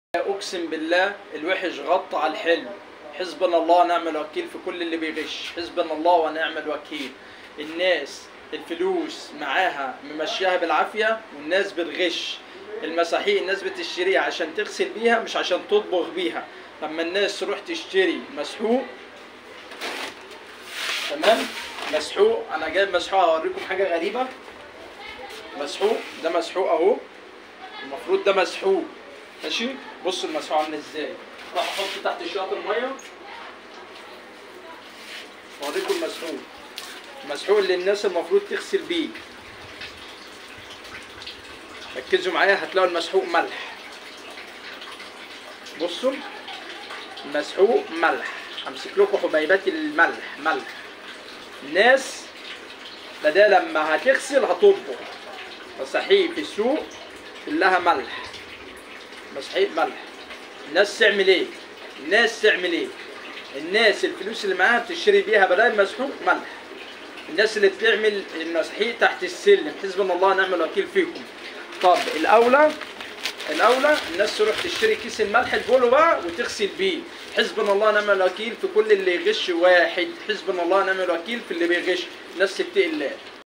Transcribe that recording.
اقسم بالله الوحش غطى على الحلو حسبنا الله ونعم الوكيل في كل اللي بيغش حسبنا الله ونعم الوكيل الناس الفلوس معاها ممشيها بالعافيه والناس بتغش المساحيق الناس بتشتريها عشان تغسل بيها مش عشان تطبخ بيها لما الناس تروح تشتري مسحوق تمام مسحوق انا جايب مسحوق اوريكم حاجه غريبه مسحوق ده مسحوق اهو المفروض ده مسحوق ماشي بص المسحوق عامل ازاي راح احط تحت شويه الميه واوريكم المسحوق المسحوق اللي الناس المفروض تغسل بيه ركزوا معايا هتلاقوا المسحوق ملح بصوا المسحوق ملح همسك لكم حبيبات الملح ملح الناس بدل لما هتغسل هتطبخ مساحيق في السوق كلها ملح مسحيق ملح الناس تعمل ايه الناس تعمل ايه الناس الفلوس اللي معاها بتشتري بيها بدل مسحوق ملح الناس اللي بتعمل المسحيق تحت السلم حسبنا الله ونعم الوكيل فيكم طب الاولى الاولى الناس تروح تشتري كيس الملح البولو بقى وتغسل بيه حسبنا الله ونعم الوكيل في كل اللي يغش واحد حسبنا الله ونعم الوكيل في اللي بيغش الناس تتقي الله